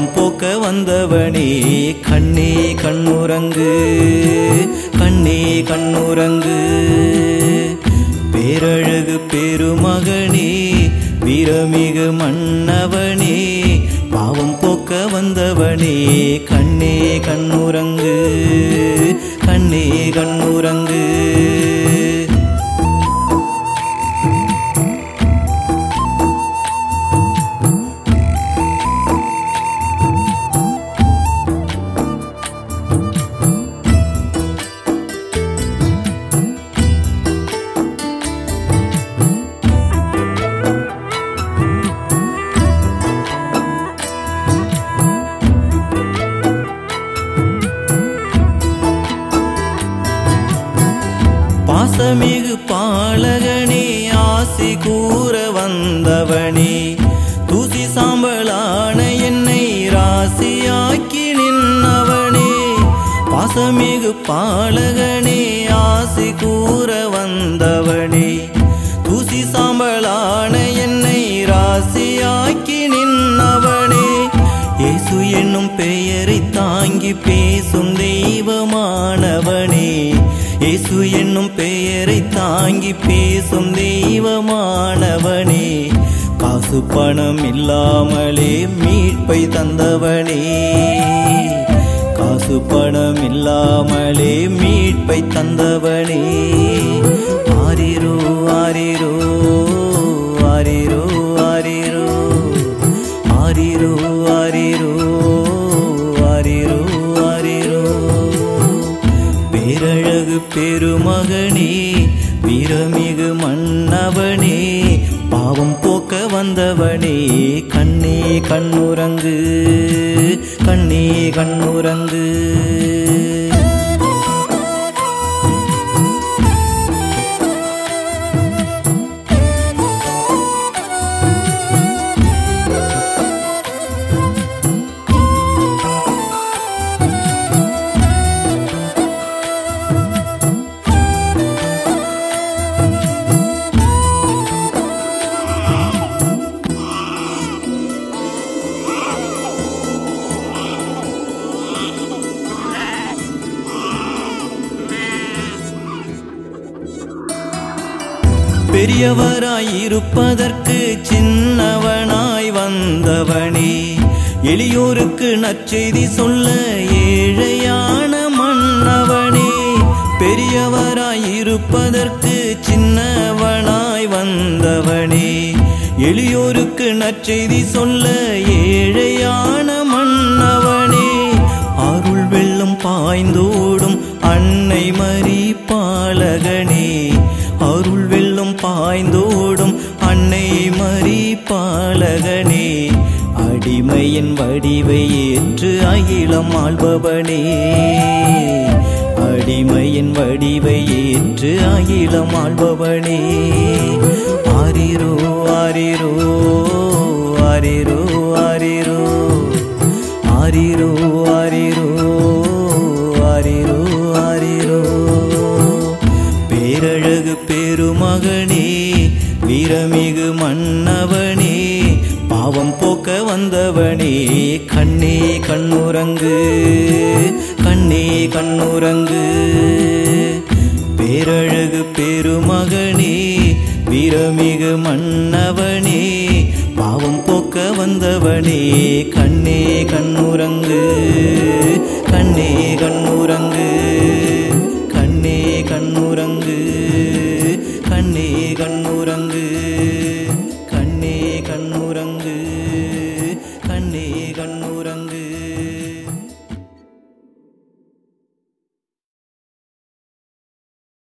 பாவம் போக்க வந்தவனே கண்ணே கண்ணுறங்கு கண்ணே கண்ணுறங்கு பேரழகு பெருமகனே வீரமிகு மன்னவனே பாவம் போக்க வந்தவனே கண்ணே கண்ணுறங்கு கண்ணே கண்ணுறங்கு பாசமிகு பாலகனே ஆசி கூற வந்தவனே தூசி சாம்பலான என்னை ராசியாக்கி நின்னவனே பாசமிகு பாலகனே ஆசி கூற வந்தவனே தூசி சாம்பலான என்னை ராசியாக்கி நின்னவனே இயேசு என்னும் பெயரை தாங்கி பேசும் தெய்வமானவனே இயேசு என்னும் பெயரை தாங்கி பேசும் தெய்வமானவனே காசு பணம் இல்லாமலே மீட்பை தந்தவனே காசு பணம் இல்லாமலே மீட்பை தந்தவனே ஆரிரோ ஆரிரோ ஆரிரோ ஆரிரோ ஆரிரோ ஆரிரோ ஆரிரோ ஆரிரோ பேரழகு பெருமகனே வீரமிகு மன்னவனே பாவம் போக்க வந்தவனே கண்ணே கண்ணுறங்கு கண்ணே கண்ணுறங்கு பெரியவராய் இருப்பதற்கு சின்னவனாய் வந்தவனே எளியோருக்கு நற்செய்தி சொல்ல ஏழையான மன்னவனே பெரியவராய் இருப்பதற்கு சின்னவனாய் வந்தவனே எளியோருக்கு நற்செய்தி சொல்ல ஏழையான மன்னவனே அருள் வெள்ளம் பாய்ந்தோடும் அன்னை மரி பாலகனே அருள் வெள்ளம் பாய்ந்தோடும் அன்னை மரி பாலகனே அடிமையின் வடிவை ஏற்று அகிலம் ஆள்பவனே அடிமையின் வடிவை ஏற்று அகிலம் ஆள்பவனே ஆரிரோ ஆரிரோ ஆரிரோ ஆரிரோ ஆரிரோ ஆரிரோ ஆரிரோ ஆரிரோ பேரழகு பெருமகனே வீரமிகு மன்னவனே பாவம் போக்க வந்தவனே கண்ணே கண்ணுறங்கு கண்ணே கண்ணுறங்கு பேரழகு பெருமகனே வீரமிகு மன்னவனே பாவம் போக்க வந்தவனே கண்ணே கண்ணு